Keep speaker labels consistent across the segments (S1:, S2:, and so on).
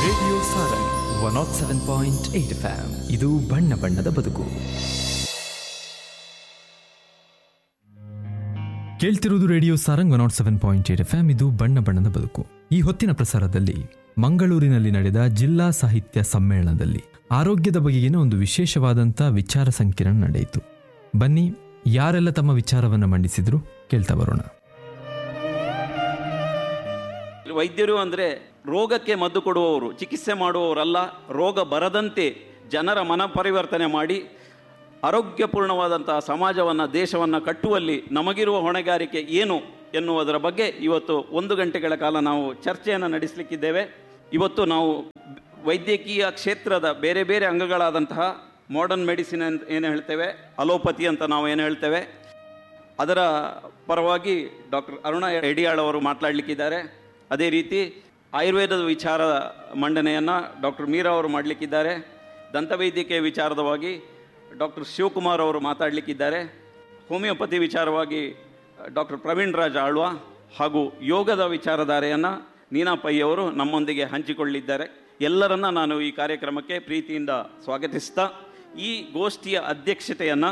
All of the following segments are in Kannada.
S1: radio Sarang one nought seven point eight FM ಇದು ಬಣ್ಣ ಬಣ್ಣದ ಬದುಕು ಕೇಳ್ತಿರುವುದು radio Sarang one nought seven point eight F ಇದು ಬಣ್ಣ ಬಣ್ಣದ ಬದುಕು ಈ ಹೊತ್ತಿನ ಪ್ರಸಾರದಲ್ಲಿ ಮಂಗಳೂರಿನಲ್ಲಿ ನಡೆದ ಜಿಲ್ಲಾ ಸಾಹಿತ್ಯ ಸಮ್ಮೇಳನದಲ್ಲಿ ಆರೋಗ್ಯದ ಬಗೆಗಿನ ಒಂದು ವಿಶೇಷವಾದಂಥ ವಿಚಾರ ಸಂಕಿರಣ ನಡೆಯಿತು ಬನ್ನಿ ಯಾರೆಲ್ಲ ತಮ್ಮ ವಿಚಾರವನ್ನು ಮಂಡಿಸಿದ್ರು ಕೇಳ್ತಾ ಬರೋಣ
S2: ವೈದ್ಯರು ಅಂದರೆ ರೋಗಕ್ಕೆ ಮದ್ದು ಕೊಡುವವರು ಚಿಕಿತ್ಸೆ ಮಾಡುವವರಲ್ಲ ರೋಗ ಬರದಂತೆ ಜನರ ಮನ ಪರಿವರ್ತನೆ ಮಾಡಿ ಆರೋಗ್ಯಪೂರ್ಣವಾದಂತಹ ಸಮಾಜವನ್ನು ದೇಶವನ್ನು ಕಟ್ಟುವಲ್ಲಿ ನಮಗಿರುವ ಹೊಣೆಗಾರಿಕೆ ಏನು ಎನ್ನುವುದರ ಬಗ್ಗೆ ಇವತ್ತು ಒಂದು ಗಂಟೆಗಳ ಕಾಲ ನಾವು ಚರ್ಚೆಯನ್ನು ನಡೆಸಲಿಕ್ಕಿದ್ದೇವೆ ಇವತ್ತು ನಾವು ವೈದ್ಯಕೀಯ ಕ್ಷೇತ್ರದ ಬೇರೆ ಬೇರೆ ಅಂಗಗಳಾದಂತಹ ಮಾಡರ್ನ್ ಮೆಡಿಸಿನ್ ಅಂತ ಏನು ಹೇಳ್ತೇವೆ ಅಲೋಪತಿ ಅಂತ ನಾವು ಏನು ಹೇಳ್ತೇವೆ ಅದರ ಪರವಾಗಿ ಡಾಕ್ಟರ್ ಅರುಣ ಎಡಿಯಾಳ್ ಅವರು ಮಾತನಾಡಲಿಕ್ಕಿದ್ದಾರೆ ಅದೇ ರೀತಿ ಆಯುರ್ವೇದದ ವಿಚಾರ ಮಂಡನೆಯನ್ನು ಡಾಕ್ಟರ್ ಮೀರಾ ಅವರು ಮಾಡಲಿಕ್ಕಿದ್ದಾರೆ ದಂತವೈದ್ಯಕೀಯ ವಿಚಾರದವಾಗಿ ಡಾಕ್ಟರ್ ಶಿವಕುಮಾರ್ ಅವರು ಮಾತಾಡಲಿಕ್ಕಿದ್ದಾರೆ ಹೋಮಿಯೋಪತಿ ವಿಚಾರವಾಗಿ ಡಾಕ್ಟರ್ ಪ್ರವೀಣ್ ರಾಜ್ ಆಳ್ವ ಹಾಗೂ ಯೋಗದ ವಿಚಾರಧಾರೆಯನ್ನು ನೀನಾ ಪೈ ಅವರು ನಮ್ಮೊಂದಿಗೆ ಹಂಚಿಕೊಳ್ಳಿದ್ದಾರೆ ಎಲ್ಲರನ್ನ ನಾನು ಈ ಕಾರ್ಯಕ್ರಮಕ್ಕೆ ಪ್ರೀತಿಯಿಂದ ಸ್ವಾಗತಿಸ್ತಾ ಈ ಗೋಷ್ಠಿಯ ಅಧ್ಯಕ್ಷತೆಯನ್ನು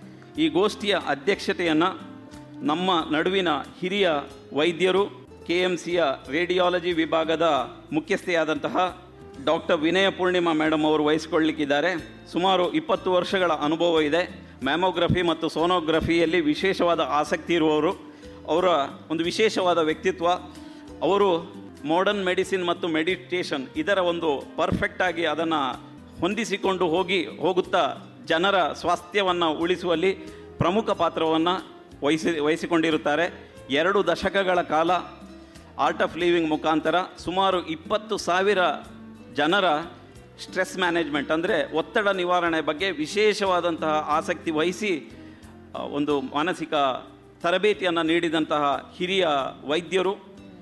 S2: ಈ ಗೋಷ್ಠಿಯ ಅಧ್ಯಕ್ಷತೆಯನ್ನು ನಮ್ಮ ನಡುವಿನ ಹಿರಿಯ ವೈದ್ಯರು ಕೆ ಎಮ್ ಸಿಯ ರೇಡಿಯಾಲಜಿ ವಿಭಾಗದ ಮುಖ್ಯಸ್ಥೆಯಾದಂತಹ ಡಾಕ್ಟರ್ ವಿನಯ ಪೂರ್ಣಿಮಾ ಮೇಡಮ್ ಅವರು ವಹಿಸಿಕೊಳ್ಳಲಿಕ್ಕಿದ್ದಾರೆ ಸುಮಾರು ಇಪ್ಪತ್ತು ವರ್ಷಗಳ ಅನುಭವ ಇದೆ ಮ್ಯಾಮೋಗ್ರಫಿ ಮತ್ತು ಸೋನೋಗ್ರಫಿಯಲ್ಲಿ ವಿಶೇಷವಾದ ಆಸಕ್ತಿ ಇರುವವರು ಅವರ ಒಂದು ವಿಶೇಷವಾದ ವ್ಯಕ್ತಿತ್ವ ಅವರು ಮಾಡರ್ನ್ ಮೆಡಿಸಿನ್ ಮತ್ತು ಮೆಡಿಟೇಷನ್ ಇದರ ಒಂದು ಪರ್ಫೆಕ್ಟಾಗಿ ಅದನ್ನು ಹೊಂದಿಸಿಕೊಂಡು ಹೋಗಿ ಹೋಗುತ್ತಾ ಜನರ ಸ್ವಾಸ್ಥ್ಯವನ್ನು ಉಳಿಸುವಲ್ಲಿ ಪ್ರಮುಖ ಪಾತ್ರವನ್ನು ವಹಿಸಿ ವಹಿಸಿಕೊಂಡಿರುತ್ತಾರೆ ಎರಡು ದಶಕಗಳ ಕಾಲ ಆರ್ಟ್ ಆಫ್ ಲಿವಿಂಗ್ ಮುಖಾಂತರ ಸುಮಾರು ಇಪ್ಪತ್ತು ಸಾವಿರ ಜನರ ಸ್ಟ್ರೆಸ್ ಮ್ಯಾನೇಜ್ಮೆಂಟ್ ಅಂದರೆ ಒತ್ತಡ ನಿವಾರಣೆ ಬಗ್ಗೆ ವಿಶೇಷವಾದಂತಹ ಆಸಕ್ತಿ ವಹಿಸಿ ಆ, ಒಂದು ಮಾನಸಿಕ ತರಬೇತಿಯನ್ನು ನೀಡಿದಂತಹ ಹಿರಿಯ ವೈದ್ಯರು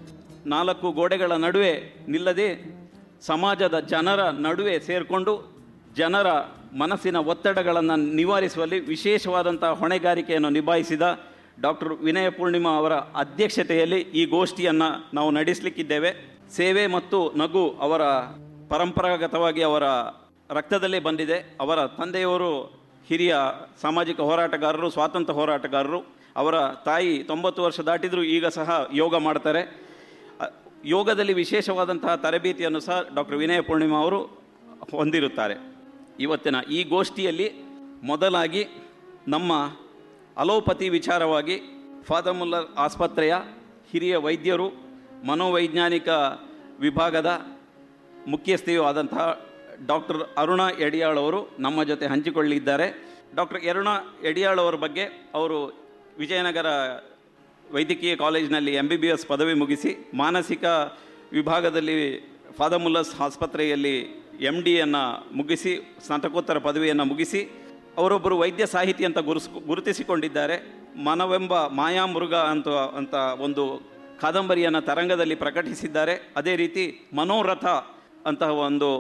S2: ನಾಲ್ಕು ಗೋಡೆಗಳ ನಡುವೆ ನಿಲ್ಲದೆ ಸಮಾಜದ ಜನರ ನಡುವೆ ಸೇರಿಕೊಂಡು ಜನರ ಮನಸ್ಸಿನ ಒತ್ತಡಗಳನ್ನು ನಿವಾರಿಸುವಲ್ಲಿ ವಿಶೇಷವಾದಂಥ ಹೊಣೆಗಾರಿಕೆಯನ್ನು ನಿಭಾಯಿಸಿದ ಡಾಕ್ಟರ್ ವಿನಯ ಪೂರ್ಣಿಮಾ ಅವರ ಅಧ್ಯಕ್ಷತೆಯಲ್ಲಿ ಈ ಗೋಷ್ಠಿಯನ್ನು ನಾವು ನಡೆಸಲಿಕ್ಕಿದ್ದೇವೆ ಸೇವೆ ಮತ್ತು ನಗು ಅವರ ಪರಂಪರಾಗತವಾಗಿ ಅವರ ರಕ್ತದಲ್ಲೇ ಬಂದಿದೆ ಅವರ ತಂದೆಯವರು ಹಿರಿಯ ಸಾಮಾಜಿಕ ಹೋರಾಟಗಾರರು ಸ್ವಾತಂತ್ರ್ಯ ಹೋರಾಟಗಾರರು ಅವರ ತಾಯಿ ತೊಂಬತ್ತು ವರ್ಷ ದಾಟಿದರೂ ಈಗ ಸಹ ಯೋಗ ಮಾಡ್ತಾರೆ ಅ- ಯೋಗದಲ್ಲಿ ವಿಶೇಷವಾದಂತಹ ತರಬೇತಿಯನ್ನು ಸಹ ಡಾಕ್ಟರ್ ವಿನಯ ಪೂರ್ಣಿಮಾ ಅವರು ಹೊಂದಿರುತ್ತಾರೆ ಇವತ್ತಿನ ಈ ಗೋಷ್ಠಿಯಲ್ಲಿ ಮೊದಲಾಗಿ ನಮ್ಮ ಅಲೋಪತಿ ವಿಚಾರವಾಗಿ ಫಾದಮುಲ್ಲರ್ ಆಸ್ಪತ್ರೆಯ ಹಿರಿಯ ವೈದ್ಯರು ಮನೋವೈಜ್ಞಾನಿಕ ವಿಭಾಗದ ಮುಖ್ಯಸ್ಥೆಯೂ ಆದಂತಹ ಡಾಕ್ಟರ್ ಅರುಣ ಯಡಿಯಾಳ್ ಅವರು ನಮ್ಮ ಜೊತೆ ಹಂಚಿಕೊಳ್ಳಿದ್ದಾರೆ ಡಾಕ್ಟರ್ ಅರುಣ ಯಡಿಯಾಳ್ ಅವರ ಬಗ್ಗೆ ಅವರು ವಿಜಯನಗರ ವೈದ್ಯಕೀಯ ಕಾಲೇಜಿನಲ್ಲಿ ಎಂ ಬಿ ಬಿ ಎಸ್ ಪದವಿ ಮುಗಿಸಿ ಮಾನಸಿಕ ವಿಭಾಗದಲ್ಲಿ ಫಾದಮುಲ್ಲಸ್ ಆಸ್ಪತ್ರೆಯಲ್ಲಿ ಎಮ್ ಡಿಯನ್ನು ಮುಗಿಸಿ ಸ್ನಾತಕೋತ್ತರ ಪದವಿಯನ್ನು ಮುಗಿಸಿ ಅವರೊಬ್ಬರು ವೈದ್ಯ ಸಾಹಿತಿ ಅಂತ ಗುರುಸ್ ಗುರುತಿಸಿಕೊಂಡಿದ್ದಾರೆ ಮನವೆಂಬ ಮಾಯಾಮೃಗ ಅಂತ ಅಂತ ಒಂದು ಕಾದಂಬರಿಯನ್ನು ತರಂಗದಲ್ಲಿ ಪ್ರಕಟಿಸಿದ್ದಾರೆ ಅದೇ ರೀತಿ ಮನೋರಥ ಅಂತಹ ಒಂದು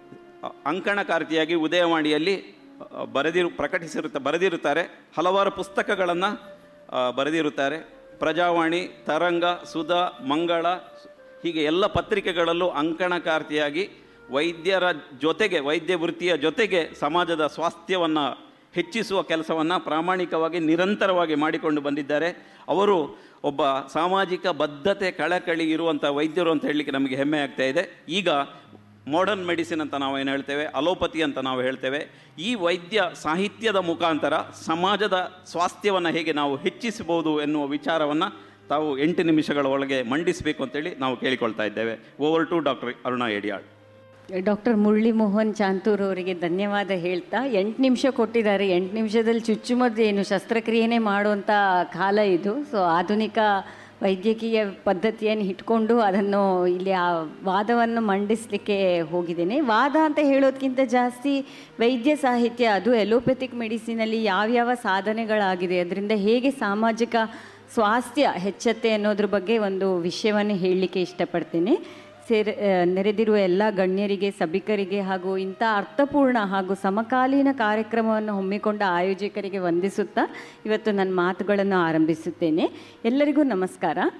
S2: ಅ- ಅಂಕಣಕಾರ್ತಿಯಾಗಿ ಉದಯವಾಣಿಯಲ್ಲಿ ಅ, ಬರೆದಿರು ಪ್ರಕಟಿಸಿರುತ್ತ ಬರೆದಿರುತ್ತಾರೆ ಹಲವಾರು ಪುಸ್ತಕಗಳನ್ನು ಬರೆದಿರುತ್ತಾರೆ ಪ್ರಜಾವಾಣಿ ತರಂಗ ಸುಧಾ ಮಂಗಳ ಹೀಗೆ ಎಲ್ಲ ಪತ್ರಿಕೆಗಳಲ್ಲೂ ಅಂಕಣಕಾರ್ತಿಯಾಗಿ ವೈದ್ಯರ ಜೊತೆಗೆ ವೈದ್ಯ ವೃತ್ತಿಯ ಜೊತೆಗೆ ಸಮಾಜದ ಸ್ವಾಸ್ಥ್ಯವನ್ನು ಹೆಚ್ಚಿಸುವ ಕೆಲಸವನ್ನು ಪ್ರಾಮಾಣಿಕವಾಗಿ ನಿರಂತರವಾಗಿ ಮಾಡಿಕೊಂಡು ಬಂದಿದ್ದಾರೆ ಅವರು ಒಬ್ಬ ಸಾಮಾಜಿಕ ಬದ್ಧತೆ ಕಳಕಳಿ ಇರುವಂಥ ವೈದ್ಯರು ಅಂತ ಹೇಳಲಿಕ್ಕೆ ನಮಗೆ ಹೆಮ್ಮೆ ಆಗ್ತಾ ಇದೆ ಈಗ ಮಾಡರ್ನ್ ಮೆಡಿಸಿನ್ ಅಂತ ನಾವು ಏನು ಹೇಳ್ತೇವೆ ಅಲೋಪತಿ ಅಂತ ನಾವು ಹೇಳ್ತೇವೆ ಈ ವೈದ್ಯ ಸಾಹಿತ್ಯದ ಮುಖಾಂತರ ಸಮಾಜದ ಸ್ವಾಸ್ಥ್ಯವನ್ನು ಹೇಗೆ ನಾವು ಹೆಚ್ಚಿಸಬಹುದು ಎನ್ನುವ ವಿಚಾರವನ್ನು ತಾವು ಎಂಟು ನಿಮಿಷಗಳ ಒಳಗೆ ಮಂಡಿಸಬೇಕು ಅಂತೇಳಿ ನಾವು ಕೇಳಿಕೊಳ್ತಾ ಇದ್ದೇವೆ over to doctor Aruna Yadiyal
S3: doctor Murali Mohan Chantur ಅವರಿಗೆ ಧನ್ಯವಾದ ಹೇಳ್ತಾ ಎಂಟು ನಿಮಿಷ ಕೊಟ್ಟಿದ್ದಾರೆ ಎಂಟು ನಿಮಿಷದಲ್ಲಿ ಚುಚ್ಚುಮದ್ದು ಏನು ಶಸ್ತ್ರಕ್ರಿಯೆನೇ ಮಾಡುವಂಥ ಕಾಲ ಇದು ಸೊ ಆಧುನಿಕ ವೈದ್ಯಕೀಯ ಪದ್ಧತಿಯನ್ನು ಇಟ್ಕೊಂಡು ಅದನ್ನು ಇಲ್ಲಿ ಆ ವಾದವನ್ನು ಮಂಡಿಸಲಿಕ್ಕೆ ಹೋಗಿದ್ದೇನೆ ವಾದ ಅಂತ ಹೇಳೋದಕ್ಕಿಂತ ಜಾಸ್ತಿ ವೈದ್ಯ ಸಾಹಿತ್ಯ ಅದು ಎಲೋಪೆಥಿಕ್ ಮೆಡಿಸಿನಲ್ಲಿ ಯಾವ್ಯಾವ ಸಾಧನೆಗಳಾಗಿದೆ ಅದರಿಂದ ಹೇಗೆ ಸಾಮಾಜಿಕ ಸ್ವಾಸ್ಥ್ಯ ಹೆಚ್ಚತ್ತೆ ಅನ್ನೋದ್ರ ಬಗ್ಗೆ ಒಂದು ವಿಷಯವನ್ನು ಹೇಳಲಿಕ್ಕೆ ಇಷ್ಟಪಡ್ತೇನೆ ಸೇರ ಆ, ನೆರೆದಿರುವ ಎಲ್ಲ ಗಣ್ಯರಿಗೆ ಸಭಿಕರಿಗೆ ಹಾಗೂ ಇಂಥ ಅರ್ಥಪೂರ್ಣ ಹಾಗೂ ಸಮಕಾಲೀನ ಕಾರ್ಯಕ್ರಮವನ್ನು ಹಮ್ಮಿಕೊಂಡ ಆಯೋಜಕರಿಗೆ ವಂದಿಸುತ್ತಾ ಇವತ್ತು ನನ್ನ ಮಾತುಗಳನ್ನು ಆರಂಭಿಸುತ್ತೇನೆ ಎಲ್ಲರಿಗೂ ನಮಸ್ಕಾರ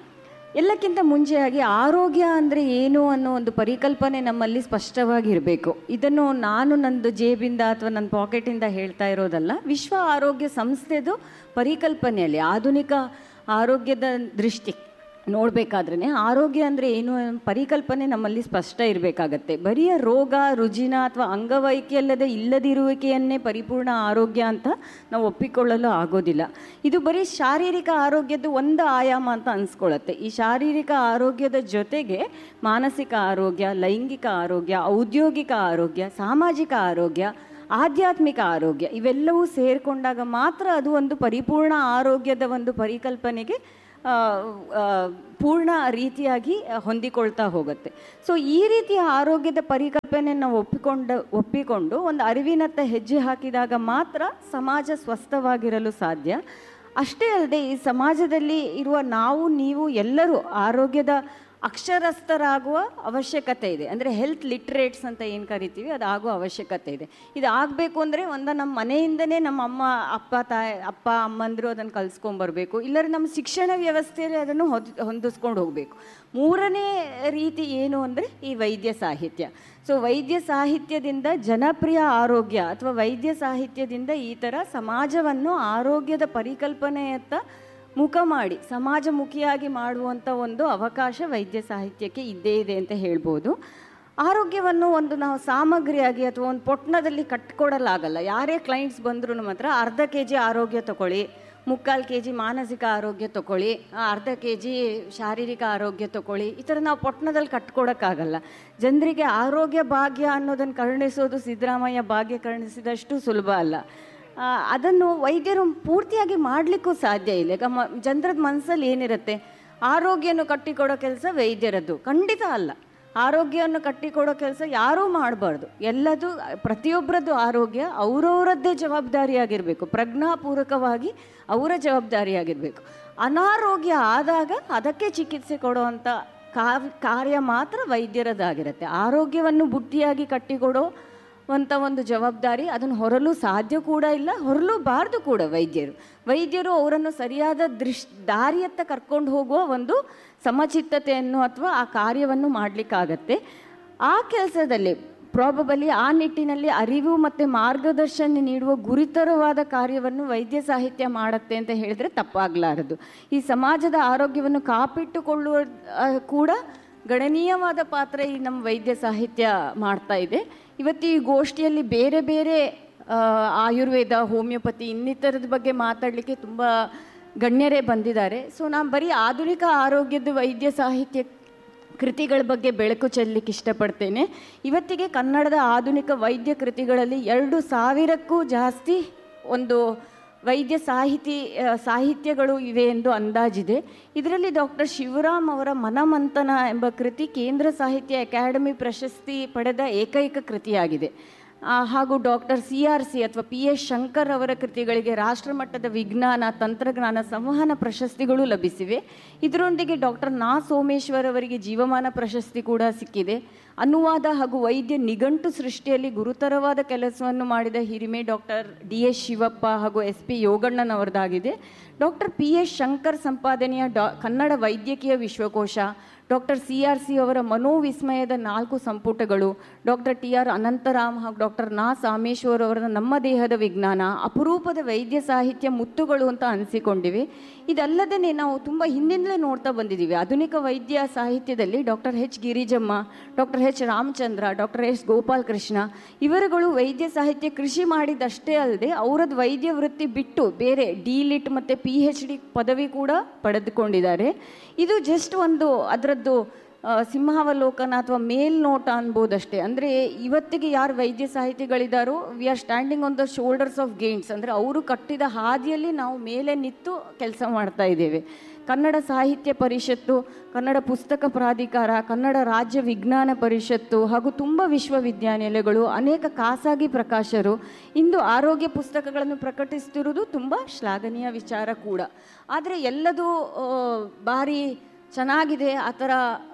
S3: ಎಲ್ಲಕ್ಕಿಂತ ಮುಂಚೆಯಾಗಿ ಆರೋಗ್ಯ ಅಂದರೆ ಏನು ಅನ್ನೋ ಒಂದು ಪರಿಕಲ್ಪನೆ ನಮ್ಮಲ್ಲಿ ಸ್ಪಷ್ಟವಾಗಿರಬೇಕು ಇದನ್ನು ನಾನು ನಂದು ಜೇಬಿಂದ ಅಥವಾ ನನ್ನ ಪಾಕೆಟಿಂದ ಹೇಳ್ತಾ ಇರೋದಲ್ಲ ವಿಶ್ವ ಆರೋಗ್ಯ ಸಂಸ್ಥೆದು ಪರಿಕಲ್ಪನೆಯಲ್ಲಿ ಆಧುನಿಕ ಆರೋಗ್ಯದ ದೃಷ್ಟಿ ನೋಡಬೇಕಾದ್ರೆ ಆರೋಗ್ಯ ಅಂದರೆ ಏನು ಅನ್ನೋ ಪರಿಕಲ್ಪನೆ ನಮ್ಮಲ್ಲಿ ಸ್ಪಷ್ಟ ಇರಬೇಕಾಗತ್ತೆ ಬರೀ ರೋಗ ರುಜಿನ ಅಥವಾ ಅಂಗವೈಕಲ್ಯದ ಇಲ್ಲದಿರುವಿಕೆಯನ್ನೇ ಪರಿಪೂರ್ಣ ಆರೋಗ್ಯ ಅಂತ ನಾವು ಒಪ್ಪಿಕೊಳ್ಳಲು ಆಗೋದಿಲ್ಲ ಇದು ಬರೀ ಶಾರೀರಿಕ ಆರೋಗ್ಯದ ಒಂದು ಆಯಾಮ ಅಂತ ಅನ್ಸ್ಕೊಳ್ಳುತ್ತೆ ಈ ಶಾರೀರಿಕ ಆರೋಗ್ಯದ ಜೊತೆಗೆ ಮಾನಸಿಕ ಆರೋಗ್ಯ ಲೈಂಗಿಕ ಆರೋಗ್ಯ ಔದ್ಯೋಗಿಕ ಆರೋಗ್ಯ ಸಾಮಾಜಿಕ ಆರೋಗ್ಯ ಆಧ್ಯಾತ್ಮಿಕ ಆರೋಗ್ಯ ಇವೆಲ್ಲವೂ ಸೇರಿಕೊಂಡಾಗ ಮಾತ್ರ ಅದು ಒಂದು ಪರಿಪೂರ್ಣ ಆರೋಗ್ಯದ ಒಂದು ಪರಿಕಲ್ಪನೆಗೆ ಆ, ಆ, ಪೂರ್ಣ ರೀತಿಯಾಗಿ ಹೊಂದಿಕೊಳ್ತಾ ಹೋಗುತ್ತೆ ಸೊ ಈ ರೀತಿಯ ಆರೋಗ್ಯದ ಪರಿಕಲ್ಪನೆ ನಾವು ಒಪ್ಪಿಕೊಂಡ ಒಪ್ಪಿಕೊಂಡು ಒಂದು ಅರಿವಿನತ್ತ ಹೆಜ್ಜೆ ಹಾಕಿದಾಗ ಮಾತ್ರ ಸಮಾಜ ಸ್ವಸ್ಥವಾಗಿರಲು ಸಾಧ್ಯ ಅಷ್ಟೇ ಅಲ್ಲದೆ ಈ ಸಮಾಜದಲ್ಲಿ ಇರುವ ನಾವು ನೀವು ಎಲ್ಲರೂ ಆರೋಗ್ಯದ ಅಕ್ಷರಸ್ಥರಾಗುವ ಅವಶ್ಯಕತೆ ಇದೆ ಅಂದರೆ ಹೆಲ್ತ್ ಲಿಟ್ರೇಟ್ಸ್ ಅಂತ ಏನು ಕರಿತೀವಿ ಅದು ಆಗುವ ಅವಶ್ಯಕತೆ ಇದೆ ಇದು ಆಗಬೇಕು ಅಂದರೆ ಒಂದು ನಮ್ಮ ಮನೆಯಿಂದನೇ ನಮ್ಮ ಅಮ್ಮ ಅಪ್ಪ ತಾಯಿ ಅಪ್ಪ ಅಮ್ಮಂದರು ಅದನ್ನು ಕಲಿಸ್ಕೊಂಬರ್ಬೇಕು ಇಲ್ಲದ್ರೆ ನಮ್ಮ ಶಿಕ್ಷಣ ವ್ಯವಸ್ಥೆಯಲ್ಲಿ ಅದನ್ನು ಹೊದ್ ಹೊಂದಿಸ್ಕೊಂಡು ಹೋಗಬೇಕು ಮೂರನೇ ರೀತಿ ಏನು ಅಂದರೆ ಈ ವೈದ್ಯ ಸಾಹಿತ್ಯ ಸೊ ವೈದ್ಯ ಸಾಹಿತ್ಯದಿಂದ ಜನಪ್ರಿಯ ಆರೋಗ್ಯ ಅಥವಾ ವೈದ್ಯ ಸಾಹಿತ್ಯದಿಂದ ಈ ಥರ ಸಮಾಜವನ್ನು ಆರೋಗ್ಯದ ಪರಿಕಲ್ಪನೆಯತ್ತ ಮುಖ ಮಾಡಿ ಸಮಾಜಮುಖಿಯಾಗಿ ಮಾಡುವಂಥ ಒಂದು ಅವಕಾಶ ವೈದ್ಯ ಸಾಹಿತ್ಯಕ್ಕೆ ಇದ್ದೇ ಇದೆ ಅಂತ ಹೇಳ್ಬೋದು ಆರೋಗ್ಯವನ್ನು ಒಂದು ನಾವು ಸಾಮಗ್ರಿಯಾಗಿ ಅಥವಾ ಒಂದು ಪೊಟ್ಟಣದಲ್ಲಿ ಕಟ್ಕೊಡಲಾಗಲ್ಲ ಯಾರೇ ಕ್ಲೈಂಟ್ಸ್ ಬಂದರೂ ನಮ್ಮ ಹತ್ರ ಅರ್ಧ ಕೆ ಜಿ ಆರೋಗ್ಯ ತಗೊಳ್ಳಿ ಮುಕ್ಕಾಲು ಕೆ ಜಿ ಮಾನಸಿಕ ಆರೋಗ್ಯ ತಗೊಳ್ಳಿ ಆ, ಅರ್ಧ ಕೆ ಜಿ ಶಾರೀರಿಕ ಆರೋಗ್ಯ ತಗೊಳ್ಳಿ ಈ ಥರ ನಾವು ಪೊಟ್ಟಣದಲ್ಲಿ ಕಟ್ಕೊಡೋಕ್ಕಾಗಲ್ಲ ಜನರಿಗೆ ಆರೋಗ್ಯ ಭಾಗ್ಯ ಅನ್ನೋದನ್ನು ಕರುಣಿಸೋದು ಸಿದ್ದರಾಮಯ್ಯ ಭಾಗ್ಯ ಕರುಣಿಸಿದಷ್ಟು ಸುಲಭ ಅಲ್ಲ ಆ, ಅದನ್ನು ವೈದ್ಯರು ಪೂರ್ತಿಯಾಗಿ ಮಾಡಲಿಕ್ಕೂ ಸಾಧ್ಯ ಇಲ್ಲ ಈಗ ಮ ಜನರದ ಮನಸ್ಸಲ್ಲಿ ಏನಿರುತ್ತೆ ಆರೋಗ್ಯವನ್ನು ಕಟ್ಟಿಕೊಡೋ ಕೆಲಸ ವೈದ್ಯರದ್ದು ಖಂಡಿತ ಅಲ್ಲ ಆರೋಗ್ಯವನ್ನು ಕಟ್ಟಿಕೊಡೋ ಕೆಲಸ ಯಾರೂ ಮಾಡಬಾರ್ದು ಎಲ್ಲದು ಪ್ರತಿಯೊಬ್ಬರದ್ದು ಆರೋಗ್ಯ ಅವರವರದ್ದೇ ಜವಾಬ್ದಾರಿಯಾಗಿರಬೇಕು ಪ್ರಜ್ಞಾಪೂರ್ವಕವಾಗಿ ಅವರ ಜವಾಬ್ದಾರಿಯಾಗಿರಬೇಕು ಅನಾರೋಗ್ಯ ಆದಾಗ ಅದಕ್ಕೆ ಚಿಕಿತ್ಸೆ ಕೊಡುವಂಥ ಕಾವ್- ಕಾರ್ಯ ಮಾತ್ರ ವೈದ್ಯರದ್ದಾಗಿರುತ್ತೆ ಆರೋಗ್ಯವನ್ನು ಬುಟ್ಟಿಯಾಗಿ ಕಟ್ಟಿಕೊಡೋ ಅಂತ ಒಂದು ಜವಾಬ್ದಾರಿ ಅದನ್ನು ಹೊರಲು ಸಾಧ್ಯ ಕೂಡ ಇಲ್ಲ ಹೊರಲೂಬಾರ್ದು ಕೂಡ ವೈದ್ಯರು ವೈದ್ಯರು ಅವರನ್ನು ಸರಿಯಾದ ದೃಶ್ ದಾರಿಯತ್ತ ಕರ್ಕೊಂಡು ಹೋಗುವ ಒಂದು ಸಮಚಿತ್ತತೆಯನ್ನು ಅಥವಾ ಆ ಕಾರ್ಯವನ್ನು ಮಾಡಲಿಕ್ಕಾಗತ್ತೆ ಆ ಕೆಲಸದಲ್ಲಿ ಪ್ರಾಬಬಲಿ ಆ ನಿಟ್ಟಿನಲ್ಲಿ ಅರಿವು ಮತ್ತು ಮಾರ್ಗದರ್ಶನ ನೀಡುವ ಗುರುತರವಾದ ಕಾರ್ಯವನ್ನು ವೈದ್ಯ ಸಾಹಿತ್ಯ ಮಾಡುತ್ತೆ ಅಂತ ಹೇಳಿದ್ರೆ ತಪ್ಪಾಗಲಾರದು ಈ ಸಮಾಜದ ಆರೋಗ್ಯವನ್ನು ಕಾಪಿಟ್ಟುಕೊಳ್ಳುವ ಆ, ಕೂಡ ಗಣನೀಯವಾದ ಪಾತ್ರ ಈ ನಮ್ಮ ವೈದ್ಯ ಸಾಹಿತ್ಯ ಮಾಡ್ತಾ ಇದೆ ಇವತ್ತು ಈ ಗೋಷ್ಠಿಯಲ್ಲಿ ಬೇರೆ ಬೇರೆ ಆ, ಆಯುರ್ವೇದ ಹೋಮಿಯೋಪತಿ ಇನ್ನಿತರದ ಬಗ್ಗೆ ಮಾತಾಡಲಿಕ್ಕೆ ತುಂಬ ಗಣ್ಯರೇ ಬಂದಿದ್ದಾರೆ ಸೊ ನಾನು ಬರೀ ಆಧುನಿಕ ಆರೋಗ್ಯದ ವೈದ್ಯ ಸಾಹಿತ್ಯ ಕೃತಿಗಳ ಬಗ್ಗೆ ಬೆಳಕು ಚೆಲ್ಲಲಿಕ್ಕೆ ಇಷ್ಟಪಡ್ತೇನೆ ಇವತ್ತಿಗೆ ಕನ್ನಡದ ಆಧುನಿಕ ವೈದ್ಯ ಕೃತಿಗಳಲ್ಲಿ ಎರಡು ಸಾವಿರಕ್ಕೂ ಜಾಸ್ತಿ ಒಂದು ವೈದ್ಯ ಸಾಹಿತಿ ಆ, ಸಾಹಿತ್ಯಗಳು ಇವೆ ಎಂದು ಅಂದಾಜಿದೆ ಇದರಲ್ಲಿ ಡಾಕ್ಟರ್ ಶಿವರಾಮ್ ಅವರ ಮನಮಂಥನ ಎಂಬ ಕೃತಿ ಕೇಂದ್ರ ಸಾಹಿತ್ಯ ಅಕಾಡೆಮಿ ಪ್ರಶಸ್ತಿ ಪಡೆದ ಏಕೈಕ ಕೃತಿಯಾಗಿದೆ ಆ, ಹಾಗೂ ಡಾಕ್ಟರ್ ಸಿ ಆರ್ ಸಿ ಅಥವಾ ಪಿ ಎಸ್ ಶಂಕರ್ ಅವರ ಕೃತಿಗಳಿಗೆ ರಾಷ್ಟ್ರಮಟ್ಟದ ವಿಜ್ಞಾನ ತಂತ್ರಜ್ಞಾನ ಸಂವಹನ ಪ್ರಶಸ್ತಿಗಳು ಲಭಿಸಿವೆ ಇದರೊಂದಿಗೆ ಡಾಕ್ಟರ್ ನಾ ಸೋಮೇಶ್ವರ್ ಅವರಿಗೆ ಜೀವಮಾನ ಪ್ರಶಸ್ತಿ ಕೂಡ ಸಿಕ್ಕಿದೆ ಅನುವಾದ ಹಾಗೂ ವೈದ್ಯ ನಿಘಂಟು ಸೃಷ್ಟಿಯಲ್ಲಿ ಗುರುತರವಾದ ಕೆಲಸವನ್ನು ಮಾಡಿದ ಹಿರಿಮೆ ಡಾಕ್ಟರ್ ಡಿ ಎಸ್ ಶಿವಪ್ಪ ಹಾಗೂ ಎಸ್ ಪಿ ಯೋಗಣ್ಣನವರದಾಗಿದೆ ಡಾಕ್ಟರ್ ಪಿ ಎಸ್ ಶಂಕರ್ ಸಂಪಾದನೆಯ ಡಾ ಕನ್ನಡ ವೈದ್ಯಕೀಯ ವಿಶ್ವಕೋಶ ಡಾಕ್ಟರ್ ಸಿ ಆರ್ ಸಿ ಅವರ ಮನೋವಿಸ್ಮಯದ ನಾಲ್ಕು ಸಂಪುಟಗಳು ಡಾಕ್ಟರ್ ಟಿ ಆರ್ ಅನಂತರಾಮ್ ಹಾಗೂ ಡಾಕ್ಟರ್ ನಾ ಸಾಮೇಶ್ವರ್ ಅವರ ನಮ್ಮ ದೇಹದ ವಿಜ್ಞಾನ ಅಪರೂಪದ ವೈದ್ಯ ಸಾಹಿತ್ಯ ಮುತ್ತುಗಳು ಅಂತ ಅನಿಸಿಕೊಂಡಿವೆ ಇದಲ್ಲದೆ ನಾವು ತುಂಬ ಹಿಂದಿಂದಲೇ ನೋಡ್ತಾ ಬಂದಿದ್ದೀವಿ ಆಧುನಿಕ ವೈದ್ಯ ಸಾಹಿತ್ಯದಲ್ಲಿ doctor H Girijamma doctor H Ramachandra doctor S Gopal Krishna ಇವರುಗಳು ವೈದ್ಯ ಸಾಹಿತ್ಯ ಕೃಷಿ ಮಾಡಿದಷ್ಟೇ ಅಲ್ಲದೆ ಅವರದ್ದು ವೈದ್ಯ ವೃತ್ತಿ ಬಿಟ್ಟು ಬೇರೆ ಡಿ ಲಿಟ್ ಮತ್ತು ಪಿ ಎಚ್ ಡಿ ಪದವಿ ಕೂಡ ಪಡೆದುಕೊಂಡಿದ್ದಾರೆ ಇದು ಜಸ್ಟ್ ಒಂದು ಅದರದ್ದು ಆ, ಸಿಂಹಾವಲೋಕನ ಅಥವಾ ಮೇಲ್ನೋಟ ಅನ್ಬೋದಷ್ಟೇ ಅಂದರೆ ಇವತ್ತಿಗೆ ಯಾರು ವೈದ್ಯ ಸಾಹಿತಿಗಳಿದ್ದಾರೋ we are standing on the shoulders of giants ಅಂದರೆ ಅವರು ಕಟ್ಟಿದ ಹಾದಿಯಲ್ಲಿ ನಾವು ಮೇಲೆ ನಿಂತು ಕೆಲಸ ಮಾಡ್ತಾ ಇದ್ದೇವೆ ಕನ್ನಡ ಸಾಹಿತ್ಯ ಪರಿಷತ್ತು ಕನ್ನಡ ಪುಸ್ತಕ ಪ್ರಾಧಿಕಾರ ಕನ್ನಡ ರಾಜ್ಯ ವಿಜ್ಞಾನ ಪರಿಷತ್ತು ಹಾಗೂ ತುಂಬ ವಿಶ್ವವಿದ್ಯಾನಿಲಯಗಳು ಅನೇಕ ಖಾಸಗಿ ಪ್ರಕಾಶರು ಇಂದು ಆರೋಗ್ಯ ಪುಸ್ತಕಗಳನ್ನು ಪ್ರಕಟಿಸ್ತಿರುವುದು ತುಂಬ ಶ್ಲಾಘನೀಯ ವಿಚಾರ ಕೂಡ ಆದರೆ ಎಲ್ಲದೂ ಆ, ಭಾರಿ ಚೆನ್ನಾಗಿದೆ ಆ ಥರ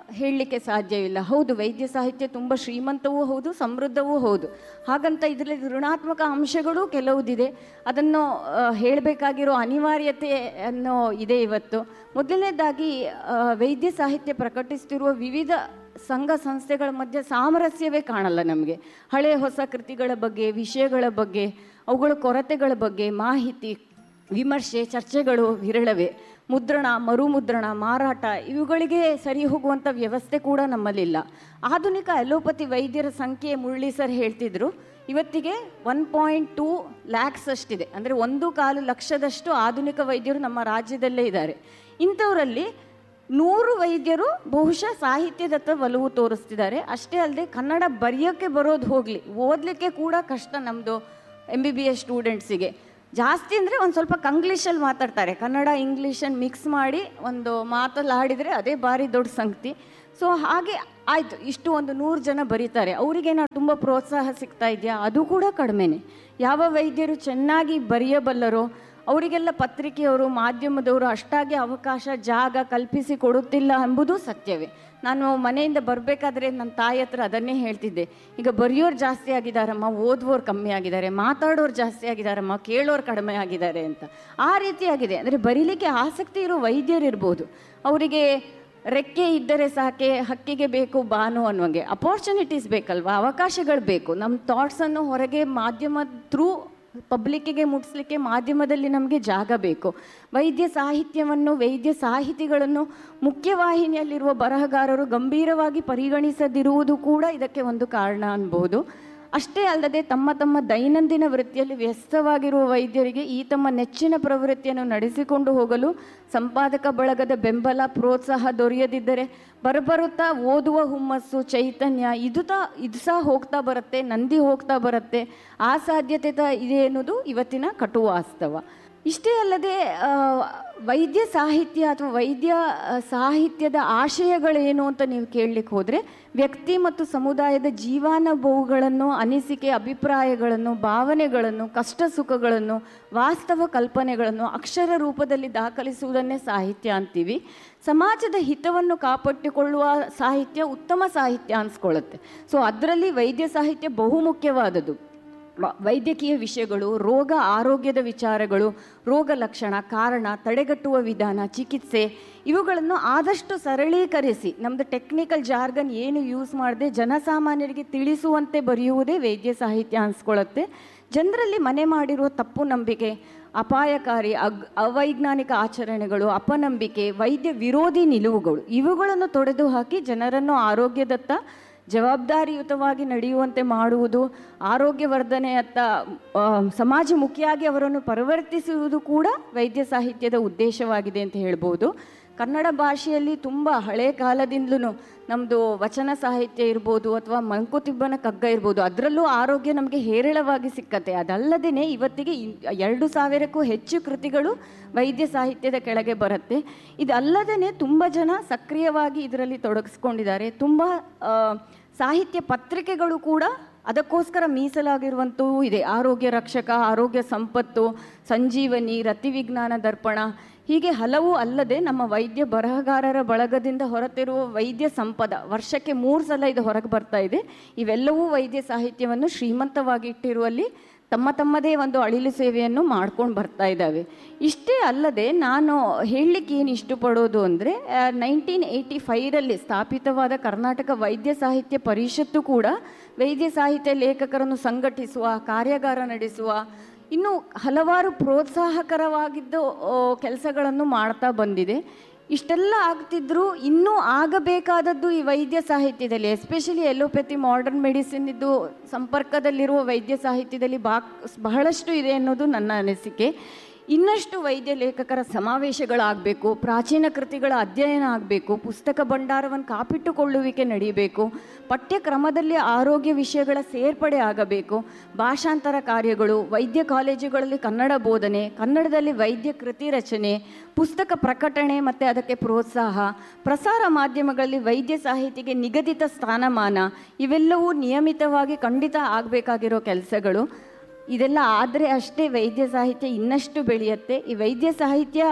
S3: ಹೇಳಲಿಕ್ಕೆ ಸಾಧ್ಯವಿಲ್ಲ ಹೌದು ವೈದ್ಯ ಸಾಹಿತ್ಯ ತುಂಬ ಶ್ರೀಮಂತವೂ ಹೌದು ಸಮೃದ್ಧವೂ ಹೌದು ಹಾಗಂತ ಇದರಲ್ಲಿ ಋಣಾತ್ಮಕ ಅಂಶಗಳು ಕೆಲವುದಿದೆ ಅದನ್ನು ಹೇಳಬೇಕಾಗಿರೋ ಅನಿವಾರ್ಯತೆ ಅನ್ನೋ ಇದೆ ಇವತ್ತು ಮೊದಲನೇದಾಗಿ ಆ, ವೈದ್ಯ ಸಾಹಿತ್ಯ ಪ್ರಕಟಿಸ್ತಿರುವ ವಿವಿಧ ಸಂಘ ಸಂಸ್ಥೆಗಳ ಮಧ್ಯೆ ಸಾಮರಸ್ಯವೇ ಕಾಣಲ್ಲ ನಮಗೆ ಹಳೆಯ ಹೊಸ ಕೃತಿಗಳ ಬಗ್ಗೆ ವಿಷಯಗಳ ಬಗ್ಗೆ ಅವುಗಳ ಕೊರತೆಗಳ ಬಗ್ಗೆ ಮಾಹಿತಿ ವಿಮರ್ಶೆ ಚರ್ಚೆಗಳು ವಿರಳವೇ ಮುದ್ರಣ ಮರುಮುದ್ರಣ ಮಾರಾಟ ಇವುಗಳಿಗೆ ಸರಿ ಹೋಗುವಂಥ ವ್ಯವಸ್ಥೆ ಕೂಡ ನಮ್ಮಲ್ಲಿಲ್ಲ ಆಧುನಿಕ ಅಲೋಪತಿ ವೈದ್ಯರ ಸಂಖ್ಯೆ ಮುರಳಿ ಸರ್ ಹೇಳ್ತಿದ್ರು ಇವತ್ತಿಗೆ ಒನ್ ಪಾಯಿಂಟ್ ಟೂ ಲ್ಯಾಕ್ಸ್ ಅಷ್ಟಿದೆ ಅಂದರೆ ಒಂದು ಕಾಲು ಲಕ್ಷದಷ್ಟು ಆಧುನಿಕ ವೈದ್ಯರು ನಮ್ಮ ರಾಜ್ಯದಲ್ಲೇ ಇದ್ದಾರೆ ಇಂಥವರಲ್ಲಿ ನೂರು ವೈದ್ಯರು ಬಹುಶಃ ಸಾಹಿತ್ಯದತ್ತ ಒಲವು ತೋರಿಸ್ತಿದ್ದಾರೆ ಅಷ್ಟೇ ಅಲ್ಲದೆ ಕನ್ನಡ ಬರೆಯೋಕ್ಕೆ ಬರೋದು ಹೋಗಲಿ ಓದಲಿಕ್ಕೆ ಕೂಡ ಕಷ್ಟ ನಮ್ಮದು ಎಮ್ ಬಿ ಬಿ ಎಸ್ ಸ್ಟೂಡೆಂಟ್ಸಿಗೆ ಜಾಸ್ತಿ ಅಂದರೆ ಒಂದು ಸ್ವಲ್ಪ ಕಂಗ್ಲೀಷಲ್ಲಿ ಮಾತಾಡ್ತಾರೆ ಕನ್ನಡ ಇಂಗ್ಲೀಷನ್ನು ಮಿಕ್ಸ್ ಮಾಡಿ ಒಂದು ಮಾತಲ್ಲಿ ಆಡಿದರೆ ಅದೇ ಭಾರಿ ದೊಡ್ಡ ಸಂಗತಿ ಸೊ ಹಾಗೆ ಆಯಿತು ಇಷ್ಟು ಒಂದು ನೂರು ಜನ ಬರೀತಾರೆ ಅವರಿಗೇನಾದ್ರು ತುಂಬ ಪ್ರೋತ್ಸಾಹ ಸಿಗ್ತಾ ಇದೆಯಾ ಅದು ಕೂಡ ಕಡಿಮೆನೆ ಯಾವ ವೈದ್ಯರು ಚೆನ್ನಾಗಿ ಬರೆಯಬಲ್ಲರೋ ಅವರಿಗೆಲ್ಲ ಪತ್ರಿಕೆಯವರು ಮಾಧ್ಯಮದವರು ಅಷ್ಟಾಗಿ ಅವಕಾಶ ಜಾಗ ಕಲ್ಪಿಸಿ ಕೊಡುತ್ತಿಲ್ಲ ಎಂಬುದು ಸತ್ಯವೇ ನಾನು ಮನೆಯಿಂದ ಬರಬೇಕಾದ್ರೆ ನನ್ನ ತಾಯಿ ಹತ್ರ ಅದನ್ನೇ ಹೇಳ್ತಿದ್ದೆ ಈಗ ಬರೆಯೋರು ಜಾಸ್ತಿ ಆಗಿದ್ದಾರಮ್ಮ ಓದುವವ್ರು ಕಮ್ಮಿ ಆಗಿದ್ದಾರೆ ಮಾತಾಡೋರು ಜಾಸ್ತಿ ಆಗಿದ್ದಾರಮ್ಮ ಕೇಳೋರು ಕಡಿಮೆ ಆಗಿದ್ದಾರೆ ಅಂತ ಆ ರೀತಿಯಾಗಿದೆ ಅಂದರೆ ಬರೀಲಿಕ್ಕೆ ಆಸಕ್ತಿ ಇರೋ ವೈದ್ಯರು ಇರ್ಬೋದು ಅವರಿಗೆ ರೆಕ್ಕೆ ಇದ್ದರೆ ಸಾಕೆ ಹಕ್ಕಿಗೆ ಬೇಕು ಬಾನು ಅನ್ನುವಂಗೆ ಅಪಾರ್ಚುನಿಟೀಸ್ ಬೇಕಲ್ವಾ ಅವಕಾಶಗಳು ಬೇಕು ನಮ್ಮ ಥಾಟ್ಸನ್ನು ಹೊರಗೆ ಮಾಧ್ಯಮ ಥ್ರೂ ಪಬ್ಲಿಕ್ಕಿಗೆ ಮುಟ್ಟಿಸ್ಲಿಕ್ಕೆ ಮಾಧ್ಯಮದಲ್ಲಿ ನಮಗೆ ಜಾಗ ಬೇಕು ವೈದ್ಯ ಸಾಹಿತ್ಯವನ್ನು ವೈದ್ಯ ಸಾಹಿತಿಗಳನ್ನು ಮುಖ್ಯವಾಹಿನಿಯಲ್ಲಿರುವ ಬರಹಗಾರರು ಗಂಭೀರವಾಗಿ ಪರಿಗಣಿಸದಿರುವುದು ಕೂಡ ಇದಕ್ಕೆ ಒಂದು ಕಾರಣ ಅನ್ಬೋದು ಅಷ್ಟೇ ಅಲ್ಲದೆ ತಮ್ಮ ತಮ್ಮ ದೈನಂದಿನ ವೃತ್ತಿಯಲ್ಲಿ ವ್ಯಸ್ತವಾಗಿರುವ ವೈದ್ಯರಿಗೆ ಈ ತಮ್ಮ ನೆಚ್ಚಿನ ಪ್ರವೃತ್ತಿಯನ್ನು ನಡೆಸಿಕೊಂಡು ಹೋಗಲು ಸಂಪಾದಕ ಬಳಗದ ಬೆಂಬಲ ಪ್ರೋತ್ಸಾಹ ದೊರೆಯದಿದ್ದರೆ ಬರಬರುತ್ತಾ ಓದುವ ಹುಮ್ಮಸ್ಸು ಚೈತನ್ಯ ಇದು ತಾ ಇದು ಸಹ ಹೋಗ್ತಾ ಬರುತ್ತೆ ನಂದಿ ಹೋಗ್ತಾ ಬರುತ್ತೆ ಆ ಸಾಧ್ಯತೆ ತ ಇದೆ ಅನ್ನೋದು ಇವತ್ತಿನ ಕಟು ವಾಸ್ತವ ಇಷ್ಟೇ ಅಲ್ಲದೆ ಆ, ವೈದ್ಯ ಸಾಹಿತ್ಯ ಅಥವಾ ವೈದ್ಯ ಆ, ಸಾಹಿತ್ಯದ ಆಶಯಗಳೇನು ಅಂತ ನೀವು ಕೇಳಲಿಕ್ಕೆ ಹೋದರೆ ವ್ಯಕ್ತಿ ಮತ್ತು ಸಮುದಾಯದ ಜೀವನಾನುಭವಗಳನ್ನು ಅನಿಸಿಕೆ ಅಭಿಪ್ರಾಯಗಳನ್ನು ಭಾವನೆಗಳನ್ನು ಕಷ್ಟ ಸುಖಗಳನ್ನು ವಾಸ್ತವ ಕಲ್ಪನೆಗಳನ್ನು ಅಕ್ಷರ ರೂಪದಲ್ಲಿ ದಾಖಲಿಸುವುದನ್ನೇ ಸಾಹಿತ್ಯ ಅಂತೀವಿ ಸಮಾಜದ ಹಿತವನ್ನು ಕಾಪಾಡಿಕೊಳ್ಳುವ ಸಾಹಿತ್ಯ ಉತ್ತಮ ಸಾಹಿತ್ಯ ಅನ್ಸ್ಕೊಳ್ಳುತ್ತೆ ಸೊ ಅದರಲ್ಲಿ ವೈದ್ಯ ಸಾಹಿತ್ಯ ಬಹುಮುಖ್ಯವಾದದ್ದು ವ- ವೈದ್ಯಕೀಯ ವಿಷಯಗಳು ರೋಗ ಆರೋಗ್ಯದ ವಿಚಾರಗಳು ರೋಗ ಲಕ್ಷಣ ಕಾರಣ ತಡೆಗಟ್ಟುವ ವಿಧಾನ ಚಿಕಿತ್ಸೆ ಇವುಗಳನ್ನು ಆದಷ್ಟು ಸರಳೀಕರಿಸಿ ನಮ್ಮದು ಟೆಕ್ನಿಕಲ್ ಜಾರ್ಗನ್ ಏನು ಯೂಸ್ ಮಾಡದೆ ಜನಸಾಮಾನ್ಯರಿಗೆ ತಿಳಿಸುವಂತೆ ಬರೆಯುವುದೇ ವೈದ್ಯ ಸಾಹಿತ್ಯ ಅನ್ಸ್ಕೊಳ್ಳುತ್ತೆ ಜನರಲ್ಲಿ ಮನೆ ಮಾಡಿರುವ ತಪ್ಪು ನಂಬಿಕೆ ಅಪಾಯಕಾರಿ ಅಗ್ ಅವೈಜ್ಞಾನಿಕ ಆಚರಣೆಗಳು ಅಪನಂಬಿಕೆ ವೈದ್ಯ ವಿರೋಧಿ ನಿಲುವುಗಳು ಇವುಗಳನ್ನು ತೊಡೆದು ಹಾಕಿ ಜನರನ್ನು ಆರೋಗ್ಯದತ್ತ ಜವಾಬ್ದಾರಿಯುತವಾಗಿ ನಡೆಯುವಂತೆ ಮಾಡುವುದು ಆರೋಗ್ಯವರ್ಧನೆಯತ್ತ ಆ, ಸಮಾಜಮುಖಿಯಾಗಿ ಅವರನ್ನು ಪರಿವರ್ತಿಸುವುದು ಕೂಡ ವೈದ್ಯ ಸಾಹಿತ್ಯದ ಉದ್ದೇಶವಾಗಿದೆ ಅಂತ ಹೇಳ್ಬೋದು ಕನ್ನಡ ಭಾಷೆಯಲ್ಲಿ ತುಂಬ ಹಳೆ ಕಾಲದಿಂದಲೂ ನಮ್ಮದು ವಚನ ಸಾಹಿತ್ಯ ಇರ್ಬೋದು ಅಥವಾ ಮಂಕುತಿಬ್ಬನ ಕಗ್ಗ ಇರ್ಬೋದು ಅದರಲ್ಲೂ ಆರೋಗ್ಯ ನಮಗೆ ಹೇರಳವಾಗಿ ಸಿಕ್ಕತ್ತೆ ಅದಲ್ಲದೇ ಇವತ್ತಿಗೆ ಇನ್- ಎರಡು ಸಾವಿರಕ್ಕೂ ಹೆಚ್ಚು ಕೃತಿಗಳು ವೈದ್ಯ ಸಾಹಿತ್ಯದ ಕೆಳಗೆ ಬರುತ್ತೆ ಇದಲ್ಲದೇ ತುಂಬ ಜನ ಸಕ್ರಿಯವಾಗಿ ಇದರಲ್ಲಿ ತೊಡಗಿಸ್ಕೊಂಡಿದ್ದಾರೆ ತುಂಬ ಆ, ಸಾಹಿತ್ಯ ಪತ್ರಿಕೆಗಳು ಕೂಡ ಅದಕ್ಕೋಸ್ಕರ ಮೀಸಲಾಗಿರುವಂಥವು ಇದೆ ಆರೋಗ್ಯ ರಕ್ಷಕ ಆರೋಗ್ಯ ಸಂಪತ್ತು ಸಂಜೀವನಿ ರತಿವಿಜ್ಞಾನ ದರ್ಪಣ ಹೀಗೆ ಹಲವು ಅಲ್ಲದೆ ನಮ್ಮ ವೈದ್ಯ ಬರಹಗಾರರ ಬಳಗದಿಂದ ಹೊರತಿರುವ ವೈದ್ಯ ಸಂಪದ ವರ್ಷಕ್ಕೆ ಮೂರು ಸಲ ಇದು ಹೊರಗೆ ಬರ್ತಾ ಇದೆ ಇವೆಲ್ಲವೂ ವೈದ್ಯ ಸಾಹಿತ್ಯವನ್ನು ಶ್ರೀಮಂತವಾಗಿ ಇಟ್ಟಿರುವಲ್ಲಿ ತಮ್ಮ ತಮ್ಮದೇ ಒಂದು ಅಳಿಲು ಸೇವೆಯನ್ನು ಮಾಡ್ಕೊಂಡು ಬರ್ತಾ ಇದ್ದಾವೆ ಇಷ್ಟೇ ಅಲ್ಲದೆ ನಾನು ಹೇಳಲಿಕ್ಕೆ ಏನು ಇಷ್ಟಪಡೋದು ಅಂದರೆ ನೈನ್ಟೀನ್ ಏಯ್ಟಿ ಫೈರಲ್ಲಿ ಸ್ಥಾಪಿತವಾದ ಕರ್ನಾಟಕ ವೈದ್ಯ ಸಾಹಿತ್ಯ ಪರಿಷತ್ತು ಕೂಡ ವೈದ್ಯ ಸಾಹಿತ್ಯ ಲೇಖಕರನ್ನು ಸಂಘಟಿಸುವ ಕಾರ್ಯಾಗಾರ ನಡೆಸುವ ಇನ್ನು ಹಲವಾರು ಪ್ರೋತ್ಸಾಹಕರವಾಗಿದ್ದ ಕೆಲಸಗಳನ್ನು ಮಾಡ್ತಾ ಬಂದಿದೆ ಇಷ್ಟೆಲ್ಲ ಆಗ್ತಿದ್ರು ಇನ್ನೂ ಆಗಬೇಕಾದದ್ದು ಈ ವೈದ್ಯ ಸಾಹಿತ್ಯದಲ್ಲಿ ಎಸ್ಪೆಷಲಿ ಎಲೋಪತಿ ಮಾಡರ್ನ್ ಮೆಡಿಸಿನ್ ಇದ್ದು ಸಂಪರ್ಕದಲ್ಲಿರುವ ವೈದ್ಯ ಸಾಹಿತ್ಯದಲ್ಲಿ ಬಾ ಬಹಳಷ್ಟು ಇದೆ ಅನ್ನೋದು ನನ್ನ ಅನಿಸಿಕೆ ಇನ್ನಷ್ಟು ವೈದ್ಯ ಲೇಖಕರ ಸಮಾವೇಶಗಳಾಗಬೇಕು ಪ್ರಾಚೀನ ಕೃತಿಗಳ ಅಧ್ಯಯನ ಆಗಬೇಕು ಪುಸ್ತಕ ಭಂಡಾರವನ್ನು ಕಾಪಿಟ್ಟುಕೊಳ್ಳುವಿಕೆ ನಡೀಬೇಕು ಪಠ್ಯಕ್ರಮದಲ್ಲಿ ಆರೋಗ್ಯ ವಿಷಯಗಳ ಸೇರ್ಪಡೆ ಆಗಬೇಕು ಭಾಷಾಂತರ ಕಾರ್ಯಗಳು ವೈದ್ಯ ಕಾಲೇಜುಗಳಲ್ಲಿ ಕನ್ನಡ ಬೋಧನೆ ಕನ್ನಡದಲ್ಲಿ ವೈದ್ಯ ಕೃತಿ ರಚನೆ ಪುಸ್ತಕ ಪ್ರಕಟಣೆ ಮತ್ತು ಅದಕ್ಕೆ ಪ್ರೋತ್ಸಾಹ ಪ್ರಸಾರ ಮಾಧ್ಯಮಗಳಲ್ಲಿ ವೈದ್ಯ ಸಾಹಿತಿಗೆ ನಿಗದಿತ ಸ್ಥಾನಮಾನ ಇವೆಲ್ಲವೂ ನಿಯಮಿತವಾಗಿ ಖಂಡಿತ ಆಗಬೇಕಾಗಿರೋ ಕೆಲಸಗಳು ಇದೆಲ್ಲ ಆದರೆ ಅಷ್ಟೇ ವೈದ್ಯ ಸಾಹಿತ್ಯ ಇನ್ನಷ್ಟು ಬೆಳೆಯುತ್ತೆ ಈ ವೈದ್ಯ ಸಾಹಿತ್ಯ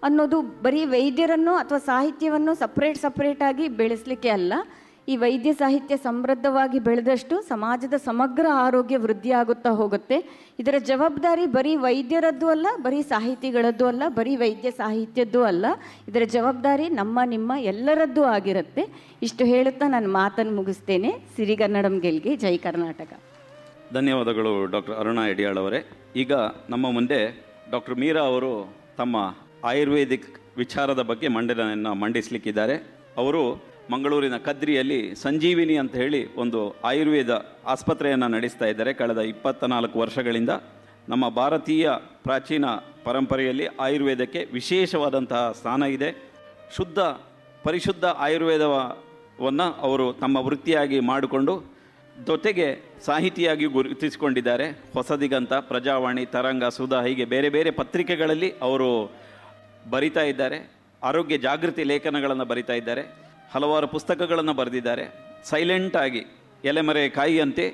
S3: ಅನ್ನೋದು ಬರೀ ವೈದ್ಯರನ್ನು ಅಥವಾ ಸಾಹಿತ್ಯವನ್ನು ಸಪ್ರೇಟ್ ಸಪ್ರೇಟಾಗಿ ಬೆಳೆಸಲಿಕ್ಕೆ ಅಲ್ಲ ಈ ವೈದ್ಯ ಸಾಹಿತ್ಯ ಸಮೃದ್ಧವಾಗಿ ಬೆಳೆದಷ್ಟು ಸಮಾಜದ ಸಮಗ್ರ ಆರೋಗ್ಯ ವೃದ್ಧಿಯಾಗುತ್ತಾ ಹೋಗುತ್ತೆ ಇದರ ಜವಾಬ್ದಾರಿ ಬರೀ ವೈದ್ಯರದ್ದು ಅಲ್ಲ ಬರೀ ಸಾಹಿತಿಗಳದ್ದು ಅಲ್ಲ ಬರೀ ವೈದ್ಯ ಸಾಹಿತ್ಯದ್ದು ಅಲ್ಲ ಇದರ ಜವಾಬ್ದಾರಿ ನಮ್ಮ ನಿಮ್ಮ ಎಲ್ಲರದ್ದು ಆಗಿರುತ್ತೆ ಇಷ್ಟು ಹೇಳುತ್ತಾ ನಾನು ಮಾತನ್ನು ಮುಗಿಸ್ತೇನೆ ಸಿರಿಗನ್ನಡಂ ಗೆಲ್ಗೆ ಜೈ ಕರ್ನಾಟಕ
S2: ಧನ್ಯವಾದಗಳು ಡಾಕ್ಟರ್ ಅರುಣಾ ಯಡಿಯಾಳ್ ಅವರೇ ಈಗ ನಮ್ಮ ಮುಂದೆ ಡಾಕ್ಟರ್ ಮೀರಾ ಅವರು ತಮ್ಮ ಆಯುರ್ವೇದಿಕ್ ವಿಚಾರದ ಬಗ್ಗೆ ಮಂಡನೆಯನ್ನು ಮಂಡಿಸಲಿಕ್ಕಿದ್ದಾರೆ ಅವರು ಮಂಗಳೂರಿನ ಕದ್ರಿಯಲ್ಲಿ ಸಂಜೀವಿನಿ ಅಂತ ಹೇಳಿ ಒಂದು ಆಯುರ್ವೇದ ಆಸ್ಪತ್ರೆಯನ್ನು ನಡೆಸ್ತಾ ಇದ್ದಾರೆ ಕಳೆದ ಇಪ್ಪತ್ತ ನಾಲ್ಕು ವರ್ಷಗಳಿಂದ ನಮ್ಮ ಭಾರತೀಯ ಪ್ರಾಚೀನ ಪರಂಪರೆಯಲ್ಲಿ ಆಯುರ್ವೇದಕ್ಕೆ ವಿಶೇಷವಾದಂತಹ ಸ್ಥಾನ ಇದೆ ಶುದ್ಧ ಪರಿಶುದ್ಧ ಆಯುರ್ವೇದವನ್ನು ಅವರು ತಮ್ಮ ವೃತ್ತಿಯಾಗಿ ಮಾಡಿಕೊಂಡು ಜೊತೆಗೆ ಸಾಹಿತಿಯಾಗಿ ಗುರುತಿಸಿಕೊಂಡಿದ್ದಾರೆ ಹೊಸದಿಗಂತ ಪ್ರಜಾವಾಣಿ ತರಂಗ ಸುಧಾ ಹೀಗೆ ಬೇರೆ ಬೇರೆ ಪತ್ರಿಕೆಗಳಲ್ಲಿ ಅವರು ಬರಿತಾ ಇದ್ದಾರೆ ಆರೋಗ್ಯ ಜಾಗೃತಿ ಲೇಖನಗಳನ್ನು ಬರಿತಾ ಇದ್ದಾರೆ ಹಲವಾರು ಪುಸ್ತಕಗಳನ್ನು ಬರೆದಿದ್ದಾರೆ ಸೈಲೆಂಟಾಗಿ ಎಲೆಮರೆ ಕಾಯಿಯಂತೆ